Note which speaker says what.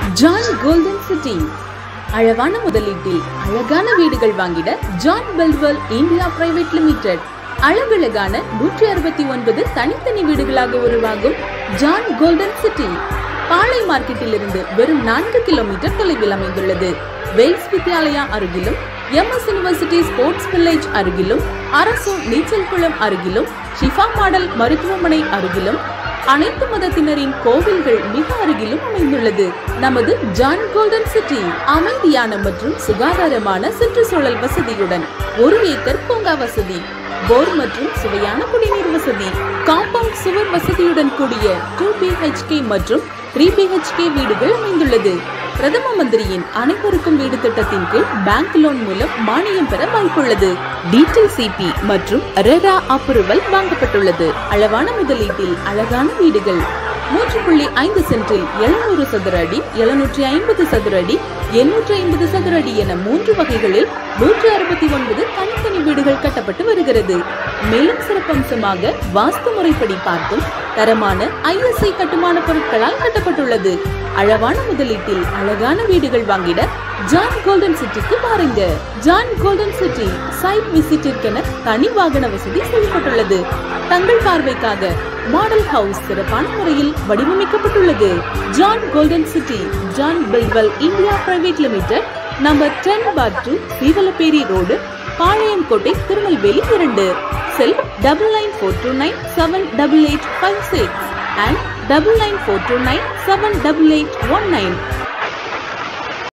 Speaker 1: John golden city அழகான முதலீட்டில் அழகான வீடுகள் வாங்கிட John Belwell India private limited அழகழகான நூற்றி அறுபத்தி ஒன்பது தனித்தனி வீடுகளாக உருவாகும் ஜான் கோல்டன் சிட்டி பாளை மார்க்கெட்டில் இருந்து வெறும் நான்கு கிலோமீட்டர் தொலைவில் அமைந்துள்ளது வெல்ஸ் வித்யாலயா அருகிலும் எம்எஸ் யூனிவர்சிட்டி ஸ்போர்ட்ஸ் வில்லேஜ் அருகிலும் அரசு நீச்சல் குளம் அருகிலும் ஷிஃபா மாடல் மருத்துவமனை அருகிலும் அனைத்து மதத்தினரின் கோவில்கள் மிக அருகிலும் அமைந்துள்ளது நமது ஜான் கோல்டன் சிட்டி அமைதியான மற்றும் சுகாதாரமான சுற்றுச்சூழல் வசதியுடன் ஒரு ஏக்கர் பூங்கா வசதி போர் மற்றும் சுவையான குடிநீர் வசதி காம்பவுண்ட் சுவர் வசதியுடன் கூடிய டூ பிஹெச்கே மற்றும் த்ரீ பிஹெச்கே வீடுகள் அமைந்துள்ளது பிரதம மந்திரியின் அனைவருக்கும் வீடு திட்டத்தின் கீழ் பேங்க் லோன் மூலம் மானியம் பெற வாய்ப்புள்ளது டிடிசிபி மற்றும் ரெரா அப்ரூவல் வாங்கப்பட்டுள்ளது அளவான முதலீட்டில் அழகான வீடுகள் மூன்று புள்ளி ஐந்து சென்டில் எழுநூறு சதுர அடி எழுநூற்றி ஐம்பது சதுர அடி எண்ணூற்றி ஐம்பது சதுர அடி என மூன்று வகைகளில் நூற்றி அறுபத்தி ஒன்பது தனித்தனி வீடுகள் கட்டப்பட்டு வருகிறது மேலும் சிறப்பம்சமாக வாஸ்து முறைப்படி பார்த்தும் தரமான ஐஎஸ்ஐ கட்டுமான பொருட்களால் கட்டப்பட்டுள்ளது அழகான முதலீட்டில் அழகான வீடுகள் வாங்கிட ஜான் கோல்டன் சிட்டிக்கு பாருங்க ஜான் கோல்டன் சிட்டி சைட் விசிட்டிற்கென தனி வாகன வசதி செய்யப்பட்டுள்ளது தங்கள் பார்வைக்காக மாடல் ஹவுஸ் சிறப்பான முறையில் வடிவமைக்கப்பட்டுள்ளது John golden city John Belwell India private limited number ten four two Seevalapperi road Palayamkottai Tirunelveli இரண்டு cell double nine four two nine seven double eight five six and double nine four two nine seven double eight one nine